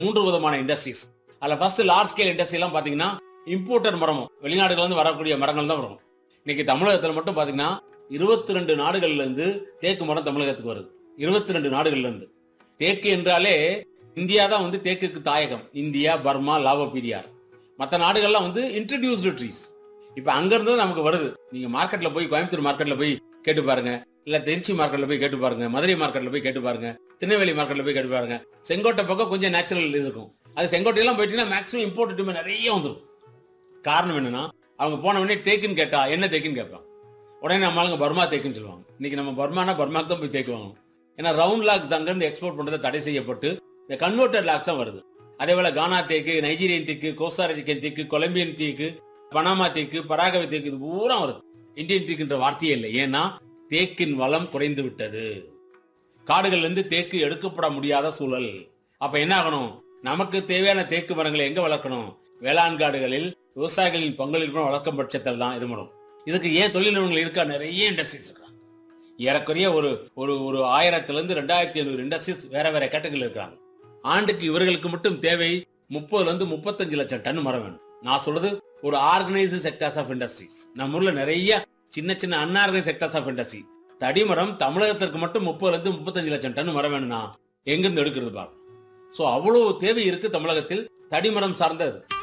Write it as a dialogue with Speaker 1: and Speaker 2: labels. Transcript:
Speaker 1: மூன்று விதமான இண்டஸ்ட்ரீஸ் அதுல ஃபர்ஸ்ட் லார்ஜ் ஸ்கேல் இண்டஸ்ட்ரி எல்லாம் பாத்தீங்கன்னா இம்போர்ட்டட் மரமும் வெளிநாடுகள்ல இருந்து வரக்கூடிய மரங்கள் தான் வரும் இன்னைக்கு தமிழகத்துல மட்டும் பாத்தீங்கன்னா இருபத்தி ரெண்டு நாடுகள்ல இருந்து தேக்கு மரம் தமிழகத்துக்கு வருது இருபத்தி ரெண்டு நாடுகள்ல இருந்து தேக்கு என்றாலே இந்தியா தான் வந்து தேக்குக்கு தாயகம் இந்தியா பர்மா லாவோபீரியார் மற்ற நாடுகள்லாம் வந்து இன்ட்ரடியூஸ்டு ட்ரீஸ் இப்ப அங்க இருந்து தான் நமக்கு வருது நீங்க மார்க்கெட்ல போய் கோயம்புத்தூர் மார்க்கெட்ல போய் கேட்டு பாருங்க இல்ல திருச்சி மார்க்கெட்ல போய் கேட்டு பாருங்க மதுரை மார்க்கெட்ல போய் கேட்டு பாருங்க திருநெல்வேலி மார்க்கெட்ல போய் கேட்டு பாருங்க செங்கோட்டை பக்கம் கொஞ்சம் நேச்சுரல் இருக்கும் அது செங்கோட்டையெல்லாம் போயிட்டீங்கன்னா மேக்ஸிமம் இம்போர்ட் நிறைய வந்துடும் காரணம் என்னன்னா அவங்க போன உடனே தேக்குன்னு கேட்டா என்ன தேக்குன்னு கேட்பாங்க உடனே நம்ம ஆளுங்க பர்மா தேக்குன்னு சொல்லுவாங்க இன்னைக்கு நம்ம பர்மானா பர்மாக்கு தான் போய் தேக்கு வாங்கணும் ஏன்னா ரவுண்ட் லாக்ஸ் அங்கிருந்து எக்ஸ்போர்ட் பண்றது தடை செய்யப்பட்டு இந்த கன்வெர்டட் லாக்ஸ் தான் வருது அதே போல கானா தேக்கு நைஜீரியன் தேக்கு கோஸ்டாரிக்கன் தேக்கு கொலம்பியன் தேக்கு பனாமா தேக்கு பராகவை தேக்கு இது பூரா வருது இந்தியன் தேக்குன்ற வார்த்தையே இல்லை ஏன்னா தேக்கின் வளம் குறைந்து விட்டது காடுகள்ல இருந்து தேக்கு எடுக்கப்பட முடியாத சூழல் அப்ப என்ன ஆகணும் நமக்கு தேவையான தேக்கு மரங்களை எங்க வளர்க்கணும் வேளாண் காடுகளில் விவசாயிகளின் பங்களிப்புடன் வளர்க்கும் பட்சத்தில் தான் இது முடியும் இதுக்கு ஏன் தொழில் நிறுவனங்கள் இருக்கா நிறைய இண்டஸ்ட்ரீஸ் இருக்காங்க ஏறக்குறைய ஒரு ஒரு ஒரு ஆயிரத்துல இருந்து ரெண்டாயிரத்தி ஐநூறு இண்டஸ்ட்ரீஸ் வேற வேற கேட்டகரியில் இருக்காங்க ஆண்டுக்கு இவர்களுக்கு மட்டும் தேவை முப்பதுல இருந்து முப்பத்தஞ்சு லட்சம் டன் மரம் வேணும் நான் சொல்றது ஒரு ஆர்கனைஸ்டு செக்டர்ஸ் ஆஃப் இண்டஸ்ட்ரீஸ் நம்ம ஊர்ல நிறைய சின்ன சின்ன அன்ஆர்கனைஸ் செக்டர்ஸ் ஆஃப் இண்டஸ்ட்ரி தடிமரம் தமிழகத்திற்கு மட்டும் முப்பதுல இருந்து முப்பத்தஞ்சு லட்சம் டன் மரம் வேணும்னா எங்கிருந்து எடுக்கிறது பாருங்க சோ அவ்வளவு தேவை இருக்கு தமிழகத்தில் தடிமரம் சார்ந்தது